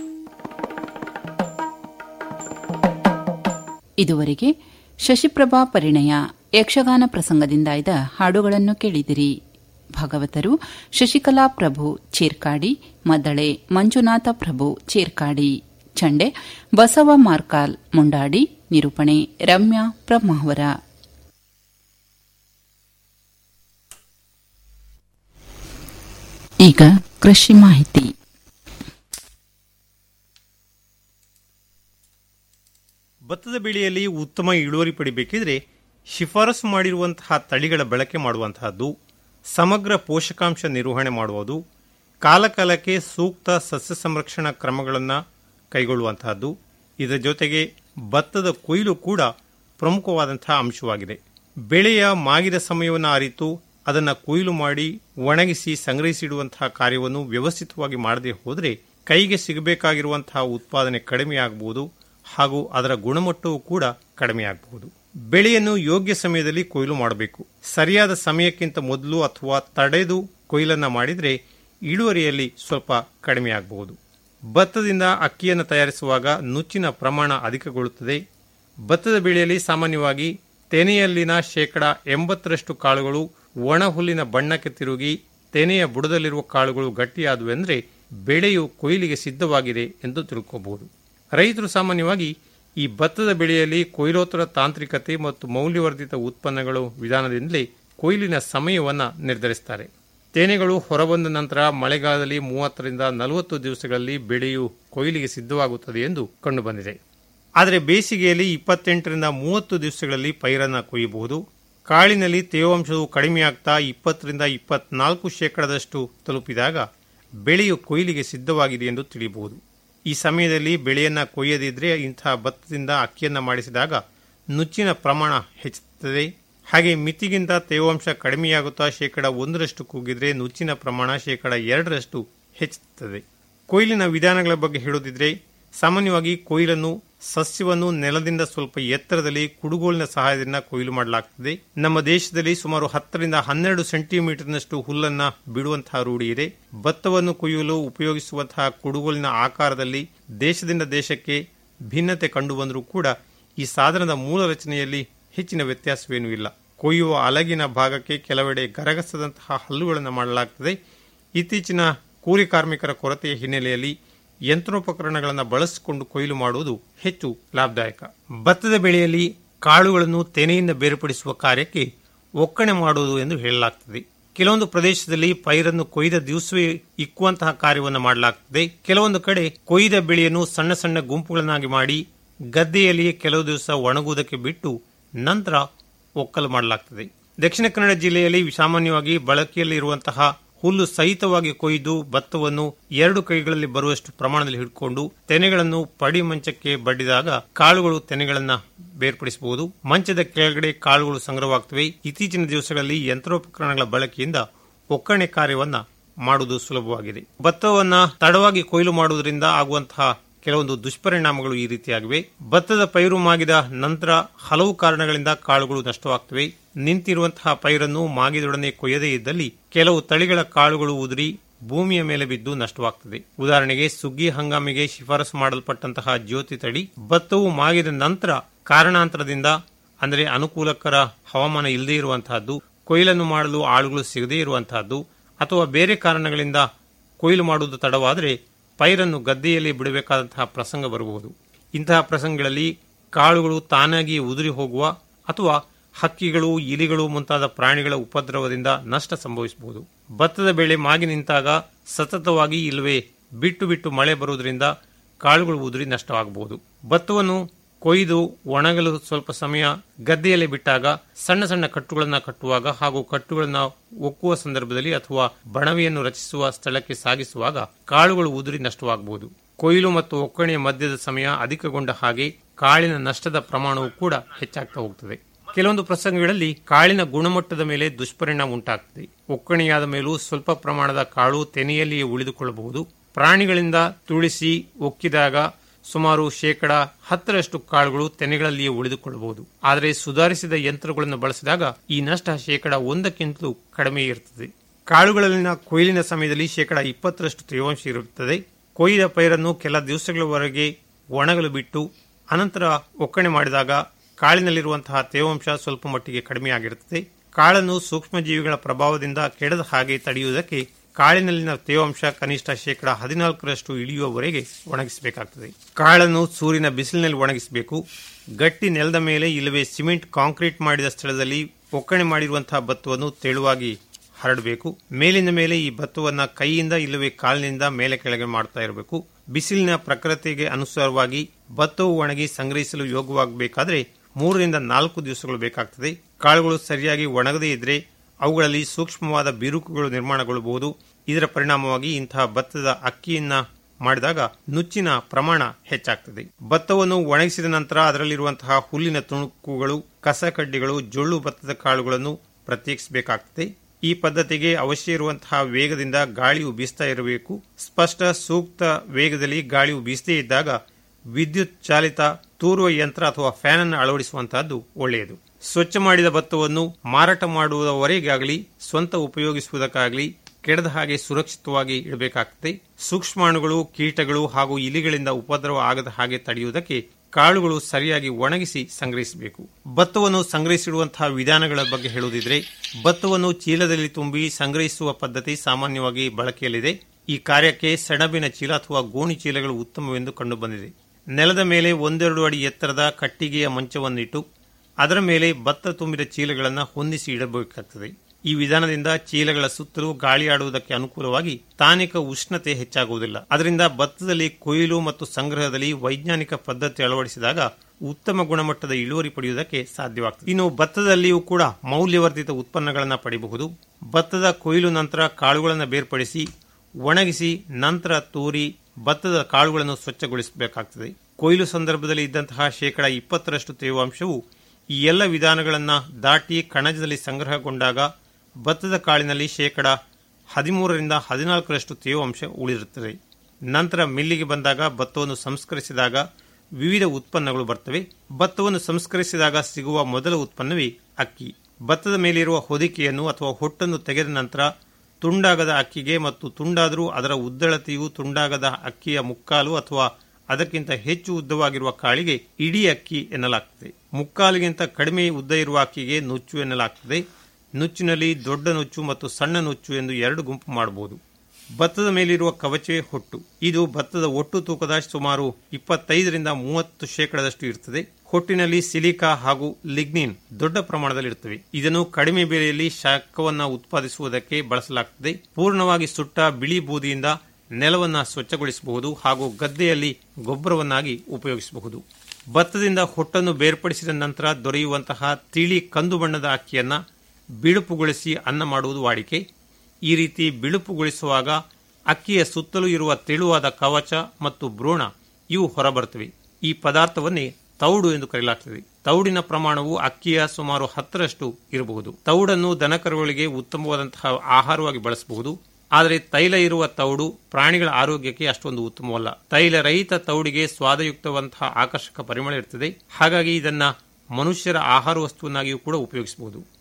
ಇದುವರೆಗೆ ಶಶಿಪ್ರಭಾ ಪರಿಣಯ ಯಕ್ಷಗಾನ ಪ್ರಸಂಗದಿಂದ ಆಯ್ದ ಹಾಡುಗಳನ್ನು ಕೇಳಿದಿರಿ ಭಾಗವತರು ಶಶಿಕಲಾ ಪ್ರಭು ಚೇರ್ಕಾಡಿ ಮದ್ದಳೆ ಮಂಜುನಾಥ ಪ್ರಭು ಚೇರ್ಕಾಡಿ ಚಂಡೆ ಬಸವ ಮಾರ್ಕಾಲ್ ಮುಂಡಾಡಿ ನಿರೂಪಣೆ ರಮ್ಯಾ ಬ್ರಹ್ಮಾವರ ಈಗ ಕೃಷಿ ಮಾಹಿತಿ
ಭತ್ತದ ಬೆಳೆಯಲ್ಲಿ ಉತ್ತಮ ಇಳುವರಿ ಪಡಿಬೇಕಿದ್ರೆ ಶಿಫಾರಸು ಮಾಡಿರುವಂತಹ ತಳಿಗಳ ಬಳಕೆ ಮಾಡುವಂತಹದ್ದು ಸಮಗ್ರ ಪೋಷಕಾಂಶ ನಿರ್ವಹಣೆ ಮಾಡುವುದು ಕಾಲಕಾಲಕ್ಕೆ ಸೂಕ್ತ ಸಸ್ಯ ಸಂರಕ್ಷಣಾ ಕ್ರಮಗಳನ್ನು ಕೈಗೊಳ್ಳುವಂತಹದ್ದು ಇದರ ಜೊತೆಗೆ ಭತ್ತದ ಕೊಯ್ಲು ಕೂಡ ಪ್ರಮುಖವಾದಂತಹ ಅಂಶವಾಗಿದೆ ಬೆಳೆಯ ಮಾಗಿದ ಸಮಯವನ್ನು ಅರಿತು ಅದನ್ನು ಕೊಯ್ಲು ಮಾಡಿ ಒಣಗಿಸಿ ಸಂಗ್ರಹಿಸಿಡುವಂತಹ ಕಾರ್ಯವನ್ನು ವ್ಯವಸ್ಥಿತವಾಗಿ ಮಾಡದೆ ಹೋದರೆ ಕೈಗೆ ಸಿಗಬೇಕಾಗಿರುವಂತಹ ಉತ್ಪಾದನೆ ಕಡಿಮೆಯಾಗಬಹುದು ಹಾಗೂ ಅದರ ಗುಣಮಟ್ಟವೂ ಕೂಡ ಕಡಿಮೆಯಾಗಬಹುದು ಬೆಳೆಯನ್ನು ಯೋಗ್ಯ ಸಮಯದಲ್ಲಿ ಕೊಯ್ಲು ಮಾಡಬೇಕು ಸರಿಯಾದ ಸಮಯಕ್ಕಿಂತ ಮೊದಲು ಅಥವಾ ತಡೆದು ಕೊಯ್ಲನ್ನ ಮಾಡಿದರೆ ಇಳುವರಿಯಲ್ಲಿ ಸ್ವಲ್ಪ ಕಡಿಮೆಯಾಗಬಹುದು ಭತ್ತದಿಂದ ಅಕ್ಕಿಯನ್ನು ತಯಾರಿಸುವಾಗ ನುಚ್ಚಿನ ಪ್ರಮಾಣ ಅಧಿಕಗೊಳ್ಳುತ್ತದೆ ಭತ್ತದ ಬೆಳೆಯಲ್ಲಿ ಸಾಮಾನ್ಯವಾಗಿ ತೆನೆಯಲ್ಲಿನ ಶೇಕಡ ಎಂಬತ್ತರಷ್ಟು ಕಾಳುಗಳು ಒಣ ಹುಲ್ಲಿನ ಬಣ್ಣಕ್ಕೆ ತಿರುಗಿ ತೆನೆಯ ಬುಡದಲ್ಲಿರುವ ಕಾಳುಗಳು ಗಟ್ಟಿಯಾದುವೆಂದರೆ ಬೆಳೆಯು ಕೊಯ್ಲಿಗೆ ಸಿದ್ಧವಾಗಿದೆ ಎಂದು ತಿಳ್ಕೋಬಹುದು ರೈತರು ಸಾಮಾನ್ಯವಾಗಿ ಈ ಭತ್ತದ ಬೆಳೆಯಲ್ಲಿ ಕೊಯ್ಲೋತ್ತರ ತಾಂತ್ರಿಕತೆ ಮತ್ತು ಮೌಲ್ಯವರ್ಧಿತ ಉತ್ಪನ್ನಗಳು ವಿಧಾನದಿಂದಲೇ ಕೊಯ್ಲಿನ ಸಮಯವನ್ನು ನಿರ್ಧರಿಸುತ್ತಾರೆ ತೆನೆಗಳು ಹೊರಬಂದ ನಂತರ ಮಳೆಗಾಲದಲ್ಲಿ ಮೂವತ್ತರಿಂದ ನಲವತ್ತು ದಿವಸಗಳಲ್ಲಿ ಬೆಳೆಯು ಕೊಯ್ಲಿಗೆ ಸಿದ್ಧವಾಗುತ್ತದೆ ಎಂದು ಕಂಡುಬಂದಿದೆ ಆದರೆ ಬೇಸಿಗೆಯಲ್ಲಿ ಇಪ್ಪತ್ತೆಂಟರಿಂದ ಮೂವತ್ತು ದಿವಸಗಳಲ್ಲಿ ಪೈರನ್ನು ಕೊಯ್ಯಬಹುದು ಕಾಳಿನಲ್ಲಿ ತೇವಾಂಶವು ಕಡಿಮೆಯಾಗ್ತಾ ಇಪ್ಪತ್ತರಿಂದ ಇಪ್ಪತ್ನಾಲ್ಕು ಶೇಕಡದಷ್ಟು ತಲುಪಿದಾಗ ಬೆಳೆಯು ಕೊಯ್ಲಿಗೆ ಸಿದ್ಧವಾಗಿದೆ ಎಂದು ತಿಳಿಯಬಹುದು ಈ ಸಮಯದಲ್ಲಿ ಬೆಳೆಯನ್ನ ಕೊಯ್ಯದಿದ್ರೆ ಇಂತಹ ಭತ್ತದಿಂದ ಅಕ್ಕಿಯನ್ನ ಮಾಡಿಸಿದಾಗ ನುಚ್ಚಿನ ಪ್ರಮಾಣ ಹೆಚ್ಚುತ್ತದೆ ಹಾಗೆ ಮಿತಿಗಿಂತ ತೇವಾಂಶ ಕಡಿಮೆಯಾಗುತ್ತಾ ಶೇಕಡ ಒಂದರಷ್ಟು ಕೂಗಿದ್ರೆ ನುಚ್ಚಿನ ಪ್ರಮಾಣ ಶೇಕಡ ಎರಡರಷ್ಟು ಹೆಚ್ಚುತ್ತದೆ ಕೊಯ್ಲಿನ ವಿಧಾನಗಳ ಬಗ್ಗೆ ಹೇಳುತ್ತಿದ್ರೆ ಸಾಮಾನ್ಯವಾಗಿ ಕೊಯ್ಲನ್ನು ಸಸ್ಯವನ್ನು ನೆಲದಿಂದ ಸ್ವಲ್ಪ ಎತ್ತರದಲ್ಲಿ ಕುಡುಗೋಲಿನ ಸಹಾಯದಿಂದ ಕೊಯ್ಲು ಮಾಡಲಾಗುತ್ತದೆ ನಮ್ಮ ದೇಶದಲ್ಲಿ ಸುಮಾರು ಹತ್ತರಿಂದ ಹನ್ನೆರಡು ಸೆಂಟಿಮೀಟರ್ನಷ್ಟು ಹುಲ್ಲನ್ನ ಬಿಡುವಂತಹ ರೂಢಿ ಇದೆ ಭತ್ತವನ್ನು ಕೊಯ್ಯಲು ಉಪಯೋಗಿಸುವಂತಹ ಕುಡುಗೋಲಿನ ಆಕಾರದಲ್ಲಿ ದೇಶದಿಂದ ದೇಶಕ್ಕೆ ಭಿನ್ನತೆ ಕಂಡುಬಂದರೂ ಕೂಡ ಈ ಸಾಧನದ ಮೂಲ ರಚನೆಯಲ್ಲಿ ಹೆಚ್ಚಿನ ವ್ಯತ್ಯಾಸವೇನೂ ಇಲ್ಲ ಕೊಯ್ಯುವ ಅಲಗಿನ ಭಾಗಕ್ಕೆ ಕೆಲವೆಡೆ ಗರಗಸದಂತಹ ಹಲ್ಲುಗಳನ್ನು ಮಾಡಲಾಗುತ್ತದೆ ಇತ್ತೀಚಿನ ಕೂಲಿ ಕಾರ್ಮಿಕರ ಕೊರತೆಯ ಹಿನ್ನೆಲೆಯಲ್ಲಿ ಯಂತ್ರೋಪಕರಣಗಳನ್ನು ಬಳಸಿಕೊಂಡು ಕೊಯ್ಲು ಮಾಡುವುದು ಹೆಚ್ಚು ಲಾಭದಾಯಕ ಭತ್ತದ ಬೆಳೆಯಲ್ಲಿ ಕಾಳುಗಳನ್ನು ತೆನೆಯಿಂದ ಬೇರ್ಪಡಿಸುವ ಕಾರ್ಯಕ್ಕೆ ಒಕ್ಕಣೆ ಮಾಡುವುದು ಎಂದು ಹೇಳಲಾಗುತ್ತದೆ ಕೆಲವೊಂದು ಪ್ರದೇಶದಲ್ಲಿ ಪೈರನ್ನು ಕೊಯ್ದ ದಿವಸವೇ ಇಕ್ಕುವಂತಹ ಕಾರ್ಯವನ್ನು ಮಾಡಲಾಗುತ್ತದೆ ಕೆಲವೊಂದು ಕಡೆ ಕೊಯ್ದ ಬೆಳೆಯನ್ನು ಸಣ್ಣ ಸಣ್ಣ ಗುಂಪುಗಳನ್ನಾಗಿ ಮಾಡಿ ಗದ್ದೆಯಲ್ಲಿಯೇ ಕೆಲವು ದಿವಸ ಒಣಗುವುದಕ್ಕೆ ಬಿಟ್ಟು ನಂತರ ಒಕ್ಕಲು ಮಾಡಲಾಗುತ್ತದೆ ದಕ್ಷಿಣ ಕನ್ನಡ ಜಿಲ್ಲೆಯಲ್ಲಿ ಸಾಮಾನ್ಯವಾಗಿ ಬಳಕೆಯಲ್ಲಿ ಇರುವಂತಹ ಹುಲ್ಲು ಸಹಿತವಾಗಿ ಕೊಯ್ದು ಭತ್ತವನ್ನು ಎರಡು ಕೈಗಳಲ್ಲಿ ಬರುವಷ್ಟು ಪ್ರಮಾಣದಲ್ಲಿ ಹಿಡ್ಕೊಂಡು ತೆನೆಗಳನ್ನು ಪಡಿ ಮಂಚಕ್ಕೆ ಬಡ್ಡಿದಾಗ ಕಾಳುಗಳು ತೆನೆಗಳನ್ನ ಬೇರ್ಪಡಿಸಬಹುದು ಮಂಚದ ಕೆಳಗಡೆ ಕಾಳುಗಳು ಸಂಗ್ರಹವಾಗುತ್ತವೆ ಇತ್ತೀಚಿನ ದಿವಸಗಳಲ್ಲಿ ಯಂತ್ರೋಪಕರಣಗಳ ಬಳಕೆಯಿಂದ ಒಕ್ಕಣೆ ಕಾರ್ಯವನ್ನ ಮಾಡುವುದು ಸುಲಭವಾಗಿದೆ ಭತ್ತವನ್ನ ತಡವಾಗಿ ಕೊಯ್ಲು ಮಾಡುವುದರಿಂದ ಆಗುವಂತಹ ಕೆಲವೊಂದು ದುಷ್ಪರಿಣಾಮಗಳು ಈ ರೀತಿಯಾಗಿವೆ ಭತ್ತದ ಪೈರು ಮಾಗಿದ ನಂತರ ಹಲವು ಕಾರಣಗಳಿಂದ ಕಾಳುಗಳು ನಷ್ಟವಾಗ್ತವೆ ನಿಂತಿರುವಂತಹ ಪೈರನ್ನು ಮಾಗಿದೊಡನೆ ಕೊಯ್ಯದೇ ಇದ್ದಲ್ಲಿ ಕೆಲವು ತಳಿಗಳ ಕಾಳುಗಳು ಉದುರಿ ಭೂಮಿಯ ಮೇಲೆ ಬಿದ್ದು ನಷ್ಟವಾಗ್ತದೆ ಉದಾಹರಣೆಗೆ ಸುಗ್ಗಿ ಹಂಗಾಮಿಗೆ ಶಿಫಾರಸು ಮಾಡಲ್ಪಟ್ಟಂತಹ ಜ್ಯೋತಿ ತಳಿ ಭತ್ತವು ಮಾಗಿದ ನಂತರ ಕಾರಣಾಂತರದಿಂದ ಅಂದರೆ ಅನುಕೂಲಕರ ಹವಾಮಾನ ಇಲ್ಲದೇ ಇರುವಂತಹದ್ದು ಕೊಯ್ಲನ್ನು ಮಾಡಲು ಆಳುಗಳು ಸಿಗದೇ ಇರುವಂತಹದ್ದು ಅಥವಾ ಬೇರೆ ಕಾರಣಗಳಿಂದ ಕೊಯ್ಲು ಮಾಡುವುದು ತಡವಾದರೆ ಪೈರನ್ನು ಗದ್ದೆಯಲ್ಲಿ ಬಿಡಬೇಕಾದಂತಹ ಪ್ರಸಂಗ ಬರಬಹುದು ಇಂತಹ ಪ್ರಸಂಗಗಳಲ್ಲಿ ಕಾಳುಗಳು ತಾನಾಗಿ ಉದುರಿ ಹೋಗುವ ಅಥವಾ ಹಕ್ಕಿಗಳು ಇಲಿಗಳು ಮುಂತಾದ ಪ್ರಾಣಿಗಳ ಉಪದ್ರವದಿಂದ ನಷ್ಟ ಸಂಭವಿಸಬಹುದು ಭತ್ತದ ಬೆಳೆ ಮಾಗಿ ನಿಂತಾಗ ಸತತವಾಗಿ ಇಲ್ಲವೇ ಬಿಟ್ಟು ಬಿಟ್ಟು ಮಳೆ ಬರುವುದರಿಂದ ಕಾಳುಗಳು ಉದುರಿ ನಷ್ಟವಾಗಬಹುದು ಭತ್ತವನ್ನು ಕೊಯ್ದು ಒಣಗಲು ಸ್ವಲ್ಪ ಸಮಯ ಗದ್ದೆಯಲ್ಲಿ ಬಿಟ್ಟಾಗ ಸಣ್ಣ ಸಣ್ಣ ಕಟ್ಟುಗಳನ್ನು ಕಟ್ಟುವಾಗ ಹಾಗೂ ಕಟ್ಟುಗಳನ್ನು ಒಕ್ಕುವ ಸಂದರ್ಭದಲ್ಲಿ ಅಥವಾ ಬಣವೆಯನ್ನು ರಚಿಸುವ ಸ್ಥಳಕ್ಕೆ ಸಾಗಿಸುವಾಗ ಕಾಳುಗಳು ಉದುರಿ ನಷ್ಟವಾಗಬಹುದು ಕೊಯ್ಲು ಮತ್ತು ಒಕ್ಕಣೆಯ ಮಧ್ಯದ ಸಮಯ ಅಧಿಕಗೊಂಡ ಹಾಗೆ ಕಾಳಿನ ನಷ್ಟದ ಪ್ರಮಾಣವು ಕೂಡ ಹೆಚ್ಚಾಗ್ತಾ ಹೋಗ್ತದೆ ಕೆಲವೊಂದು ಪ್ರಸಂಗಗಳಲ್ಲಿ ಕಾಳಿನ ಗುಣಮಟ್ಟದ ಮೇಲೆ ದುಷ್ಪರಿಣಾಮ ಉಂಟಾಗ್ತದೆ ಒಕ್ಕಣೆಯಾದ ಮೇಲೂ ಸ್ವಲ್ಪ ಪ್ರಮಾಣದ ಕಾಳು ತೆನೆಯಲ್ಲಿಯೇ ಉಳಿದುಕೊಳ್ಳಬಹುದು ಪ್ರಾಣಿಗಳಿಂದ ತುಳಿಸಿ ಒಕ್ಕಿದಾಗ ಸುಮಾರು ಶೇಕಡ ಹತ್ತರಷ್ಟು ಕಾಳುಗಳು ತೆನೆಗಳಲ್ಲಿಯೇ ಉಳಿದುಕೊಳ್ಳಬಹುದು ಆದರೆ ಸುಧಾರಿಸಿದ ಯಂತ್ರಗಳನ್ನು ಬಳಸಿದಾಗ ಈ ನಷ್ಟ ಶೇಕಡ ಒಂದಕ್ಕಿಂತಲೂ ಕಡಿಮೆ ಇರುತ್ತದೆ ಕಾಳುಗಳಲ್ಲಿನ ಕೊಯ್ಲಿನ ಸಮಯದಲ್ಲಿ ಶೇಕಡ ಇಪ್ಪತ್ತರಷ್ಟು ತೇವಾಂಶ ಇರುತ್ತದೆ ಕೊಯ್ದ ಪೈರನ್ನು ಕೆಲ ದಿವಸಗಳವರೆಗೆ ಒಣಗಲು ಬಿಟ್ಟು ಅನಂತರ ಒಕ್ಕಣೆ ಮಾಡಿದಾಗ ಕಾಳಿನಲ್ಲಿರುವಂತಹ ತೇವಾಂಶ ಸ್ವಲ್ಪ ಮಟ್ಟಿಗೆ ಕಡಿಮೆಯಾಗಿರುತ್ತದೆ ಕಾಳನ್ನು ಸೂಕ್ಷ್ಮಜೀವಿಗಳ ಪ್ರಭಾವದಿಂದ ಕೆಡದ ಹಾಗೆ ತಡೆಯುವುದಕ್ಕೆ ಕಾಳಿನಲ್ಲಿನ ತೇವಾಂಶ ಕನಿಷ್ಠ ಶೇಕಡ ಹದಿನಾಲ್ಕರಷ್ಟು ಇಳಿಯುವವರೆಗೆ ಒಣಗಿಸಬೇಕಾಗುತ್ತದೆ ಕಾಳನ್ನು ಸೂರ್ಯನ ಬಿಸಿಲಿನಲ್ಲಿ ಒಣಗಿಸಬೇಕು ಗಟ್ಟಿ ನೆಲದ ಮೇಲೆ ಇಲ್ಲವೇ ಸಿಮೆಂಟ್ ಕಾಂಕ್ರೀಟ್ ಮಾಡಿದ ಸ್ಥಳದಲ್ಲಿ ಒಕ್ಕಣೆ ಮಾಡಿರುವಂತಹ ಭತ್ತವನ್ನು ತೆಳುವಾಗಿ ಹರಡಬೇಕು ಮೇಲಿನ ಮೇಲೆ ಈ ಭತ್ತವನ್ನ ಕೈಯಿಂದ ಇಲ್ಲವೇ ಕಾಲಿನಿಂದ ಮೇಲೆ ಕೆಳಗೆ ಮಾಡ್ತಾ ಇರಬೇಕು ಬಿಸಿಲಿನ ಪ್ರಕೃತಿಗೆ ಅನುಸಾರವಾಗಿ ಭತ್ತವು ಒಣಗಿ ಸಂಗ್ರಹಿಸಲು ಯೋಗ್ಯವಾಗಬೇಕಾದ್ರೆ ಮೂರರಿಂದ ನಾಲ್ಕು ದಿವಸಗಳು ಬೇಕಾಗ್ತದೆ ಕಾಳುಗಳು ಸರಿಯಾಗಿ ಒಣಗದೇ ಇದ್ರೆ ಅವುಗಳಲ್ಲಿ ಸೂಕ್ಷ್ಮವಾದ ಬಿರುಕುಗಳು ನಿರ್ಮಾಣಗೊಳ್ಳಬಹುದು ಇದರ ಪರಿಣಾಮವಾಗಿ ಇಂತಹ ಭತ್ತದ ಅಕ್ಕಿಯನ್ನ ಮಾಡಿದಾಗ ನುಚ್ಚಿನ ಪ್ರಮಾಣ ಹೆಚ್ಚಾಗ್ತದೆ ಭತ್ತವನ್ನು ಒಣಗಿಸಿದ ನಂತರ ಅದರಲ್ಲಿರುವಂತಹ ಹುಲ್ಲಿನ ತುಣುಕುಗಳು ಕಸಕಡ್ಡಿಗಳು ಜೊಳ್ಳು ಭತ್ತದ ಕಾಳುಗಳನ್ನು ಪ್ರತ್ಯೇಕಿಸಬೇಕಾಗ್ತದೆ ಈ ಪದ್ಧತಿಗೆ ಅವಶ್ಯ ಇರುವಂತಹ ವೇಗದಿಂದ ಗಾಳಿಯು ಬೀಸ್ತಾ ಇರಬೇಕು ಸ್ಪಷ್ಟ ಸೂಕ್ತ ವೇಗದಲ್ಲಿ ಗಾಳಿಯು ಬೀಸದೇ ಇದ್ದಾಗ ವಿದ್ಯುತ್ ಚಾಲಿತ ತೂರುವ ಯಂತ್ರ ಅಥವಾ ಫ್ಯಾನ್ ಅನ್ನು ಅಳವಡಿಸುವಂತಹದ್ದು ಒಳ್ಳೆಯದು ಸ್ವಚ್ಛ ಮಾಡಿದ ಭತ್ತವನ್ನು ಮಾರಾಟ ಮಾಡುವವರೆಗಾಗಲಿ ಸ್ವಂತ ಉಪಯೋಗಿಸುವುದಕ್ಕಾಗಲಿ ಕೆಡದ ಹಾಗೆ ಸುರಕ್ಷಿತವಾಗಿ ಇಡಬೇಕಾಗ್ತದೆ ಸೂಕ್ಷ್ಮಾಣುಗಳು ಕೀಟಗಳು ಹಾಗೂ ಇಲಿಗಳಿಂದ ಉಪದ್ರವ ಆಗದ ಹಾಗೆ ತಡೆಯುವುದಕ್ಕೆ ಕಾಳುಗಳು ಸರಿಯಾಗಿ ಒಣಗಿಸಿ ಸಂಗ್ರಹಿಸಬೇಕು ಭತ್ತವನ್ನು ಸಂಗ್ರಹಿಸಿಡುವಂತಹ ವಿಧಾನಗಳ ಬಗ್ಗೆ ಹೇಳುವುದಿದ್ರೆ ಭತ್ತವನ್ನು ಚೀಲದಲ್ಲಿ ತುಂಬಿ ಸಂಗ್ರಹಿಸುವ ಪದ್ಧತಿ ಸಾಮಾನ್ಯವಾಗಿ ಬಳಕೆಯಲ್ಲಿದೆ ಈ ಕಾರ್ಯಕ್ಕೆ ಸೆಣಬಿನ ಚೀಲ ಅಥವಾ ಗೋಣಿ ಚೀಲಗಳು ಉತ್ತಮವೆಂದು ಕಂಡುಬಂದಿದೆ ನೆಲದ ಮೇಲೆ ಒಂದೆರಡು ಅಡಿ ಎತ್ತರದ ಕಟ್ಟಿಗೆಯ ಮಂಚವನ್ನಿಟ್ಟು ಅದರ ಮೇಲೆ ಭತ್ತ ತುಂಬಿದ ಚೀಲಗಳನ್ನು ಹೊಂದಿಸಿ ಇಡಬೇಕಾಗುತ್ತದೆ ಈ ವಿಧಾನದಿಂದ ಚೀಲಗಳ ಸುತ್ತಲೂ ಗಾಳಿ ಆಡುವುದಕ್ಕೆ ಅನುಕೂಲವಾಗಿ ಸ್ಥಾನಿಕ ಉಷ್ಣತೆ ಹೆಚ್ಚಾಗುವುದಿಲ್ಲ ಅದರಿಂದ ಭತ್ತದಲ್ಲಿ ಕೊಯ್ಲು ಮತ್ತು ಸಂಗ್ರಹದಲ್ಲಿ ವೈಜ್ಞಾನಿಕ ಪದ್ಧತಿ ಅಳವಡಿಸಿದಾಗ ಉತ್ತಮ ಗುಣಮಟ್ಟದ ಇಳುವರಿ ಪಡೆಯುವುದಕ್ಕೆ ಸಾಧ್ಯವಾಗ್ತದೆ ಇನ್ನು ಭತ್ತದಲ್ಲಿಯೂ ಕೂಡ ಮೌಲ್ಯವರ್ಧಿತ ಉತ್ಪನ್ನಗಳನ್ನು ಪಡೆಯಬಹುದು ಭತ್ತದ ಕೊಯ್ಲು ನಂತರ ಕಾಳುಗಳನ್ನು ಬೇರ್ಪಡಿಸಿ ಒಣಗಿಸಿ ನಂತರ ತೂರಿ ಭತ್ತದ ಕಾಳುಗಳನ್ನು ಸ್ವಚ್ಛಗೊಳಿಸಬೇಕಾಗ್ತದೆ ಕೊಯ್ಲು ಸಂದರ್ಭದಲ್ಲಿ ಇದ್ದಂತಹ ಶೇಕಡ ಇಪ್ಪತ್ತರಷ್ಟು ತೇವಾಂಶವು ಈ ಎಲ್ಲ ವಿಧಾನಗಳನ್ನು ದಾಟಿ ಕಣಜದಲ್ಲಿ ಸಂಗ್ರಹಗೊಂಡಾಗ ಭತ್ತದ ಕಾಳಿನಲ್ಲಿ ಶೇಕಡ ಹದಿಮೂರರಿಂದ ಹದಿನಾಲ್ಕರಷ್ಟು ತೇವಾಂಶ ಉಳಿದಿರುತ್ತದೆ ನಂತರ ಮಿಲ್ಲಿಗೆ ಬಂದಾಗ ಭತ್ತವನ್ನು ಸಂಸ್ಕರಿಸಿದಾಗ ವಿವಿಧ ಉತ್ಪನ್ನಗಳು ಬರ್ತವೆ ಭತ್ತವನ್ನು ಸಂಸ್ಕರಿಸಿದಾಗ ಸಿಗುವ ಮೊದಲ ಉತ್ಪನ್ನವೇ ಅಕ್ಕಿ ಭತ್ತದ ಮೇಲಿರುವ ಹೊದಿಕೆಯನ್ನು ಅಥವಾ ಹೊಟ್ಟನ್ನು ತೆಗೆದ ನಂತರ ತುಂಡಾಗದ ಅಕ್ಕಿಗೆ ಮತ್ತು ತುಂಡಾದರೂ ಅದರ ಉದ್ದಳತೆಯು ತುಂಡಾಗದ ಅಕ್ಕಿಯ ಮುಕ್ಕಾಲು ಅಥವಾ ಅದಕ್ಕಿಂತ ಹೆಚ್ಚು ಉದ್ದವಾಗಿರುವ ಕಾಳಿಗೆ ಇಡೀ ಅಕ್ಕಿ ಎನ್ನಲಾಗ್ತದೆ ಮುಕ್ಕಾಲಿಗಿಂತ ಕಡಿಮೆ ಉದ್ದ ಇರುವ ಅಕ್ಕಿಗೆ ನುಚ್ಚು ಎನ್ನಲಾಗ್ತದೆ ನುಚ್ಚಿನಲ್ಲಿ ದೊಡ್ಡ ನುಚ್ಚು ಮತ್ತು ಸಣ್ಣ ನುಚ್ಚು ಎಂದು ಎರಡು ಗುಂಪು ಮಾಡಬಹುದು ಭತ್ತದ ಮೇಲಿರುವ ಕವಚವೇ ಹೊಟ್ಟು ಇದು ಭತ್ತದ ಒಟ್ಟು ತೂಕದ ಸುಮಾರು ಇಪ್ಪತ್ತೈದರಿಂದ ಮೂವತ್ತು ಶೇಕಡದಷ್ಟು ಇರುತ್ತದೆ ಹೊಟ್ಟಿನಲ್ಲಿ ಸಿಲಿಕಾ ಹಾಗೂ ಲಿಗ್ನಿನ್ ದೊಡ್ಡ ಪ್ರಮಾಣದಲ್ಲಿ ಇರುತ್ತವೆ ಇದನ್ನು ಕಡಿಮೆ ಬೆಲೆಯಲ್ಲಿ ಶಾಖವನ್ನು ಉತ್ಪಾದಿಸುವುದಕ್ಕೆ ಬಳಸಲಾಗುತ್ತದೆ ಪೂರ್ಣವಾಗಿ ಸುಟ್ಟ ಬಿಳಿ ಬೂದಿಯಿಂದ ನೆಲವನ್ನ ಸ್ವಚ್ಛಗೊಳಿಸಬಹುದು ಹಾಗೂ ಗದ್ದೆಯಲ್ಲಿ ಗೊಬ್ಬರವನ್ನಾಗಿ ಉಪಯೋಗಿಸಬಹುದು ಭತ್ತದಿಂದ ಹೊಟ್ಟನ್ನು ಬೇರ್ಪಡಿಸಿದ ನಂತರ ದೊರೆಯುವಂತಹ ತಿಳಿ ಕಂದು ಬಣ್ಣದ ಅಕ್ಕಿಯನ್ನ ಬಿಳುಪುಗೊಳಿಸಿ ಅನ್ನ ಮಾಡುವುದು ವಾಡಿಕೆ ಈ ರೀತಿ ಬಿಳುಪುಗೊಳಿಸುವಾಗ ಅಕ್ಕಿಯ ಸುತ್ತಲೂ ಇರುವ ತೆಳುವಾದ ಕವಚ ಮತ್ತು ಭ್ರೂಣ ಇವು ಹೊರಬರುತ್ತವೆ ಈ ಪದಾರ್ಥವನ್ನೇ ತೌಡು ಎಂದು ಕರೆಯಲಾಗುತ್ತದೆ ತೌಡಿನ ಪ್ರಮಾಣವು ಅಕ್ಕಿಯ ಸುಮಾರು ಹತ್ತರಷ್ಟು ಇರಬಹುದು ತೌಡನ್ನು ದನಕರುಗಳಿಗೆ ಉತ್ತಮವಾದಂತಹ ಆಹಾರವಾಗಿ ಬಳಸಬಹುದು ಆದರೆ ತೈಲ ಇರುವ ತೌಡು ಪ್ರಾಣಿಗಳ ಆರೋಗ್ಯಕ್ಕೆ ಅಷ್ಟೊಂದು ಉತ್ತಮವಲ್ಲ ತೈಲ ರಹಿತ ತೌಡಿಗೆ ಸ್ವಾದಯುಕ್ತವಂತಹ ಆಕರ್ಷಕ ಪರಿಮಳ ಇರ್ತದೆ ಹಾಗಾಗಿ ಇದನ್ನ ಮನುಷ್ಯರ ಆಹಾರ ವಸ್ತುವನ್ನಾಗಿಯೂ ಕೂಡ ಉಪಯೋಗಿಸಬಹುದು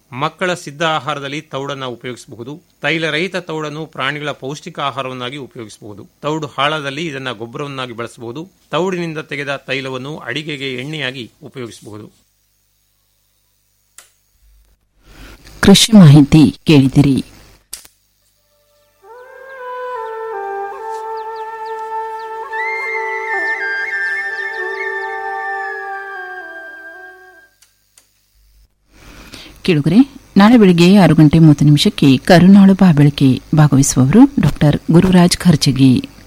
ಮಕ್ಕಳ ಸಿದ್ಧ ಆಹಾರದಲ್ಲಿ ತೌಡನ್ನು ಉಪಯೋಗಿಸಬಹುದು ತೈಲರಹಿತ ತೌಡನ್ನು ಪ್ರಾಣಿಗಳ ಪೌಷ್ಟಿಕ ಆಹಾರವನ್ನಾಗಿ ಉಪಯೋಗಿಸಬಹುದು ತೌಡು ಹಾಳದಲ್ಲಿ ಇದನ್ನು ಗೊಬ್ಬರವನ್ನಾಗಿ ಬಳಸಬಹುದು ತೌಡಿನಿಂದ ತೆಗೆದ ತೈಲವನ್ನು ಅಡಿಗೆಗೆ ಎಣ್ಣೆಯಾಗಿ ಉಪಯೋಗಿಸಬಹುದು
ಕೃಷಿ ಮಾಹಿತಿ ಕೇಳಿದಿರಿ ಕೇಳುಗರೆ ನಾಳೆ ಬೆಳಿಗ್ಗೆ ಆರು ಗಂಟೆ ಮೂವತ್ತು ನಿಮಿಷಕ್ಕೆ ಕರುನಾಳು ಬಾಬೆಳಕೆ ಭಾಗವಹಿಸುವವರು ಡಾಕ್ಟರ್ ಗುರುರಾಜ್ ಖರ್ಜಗಿ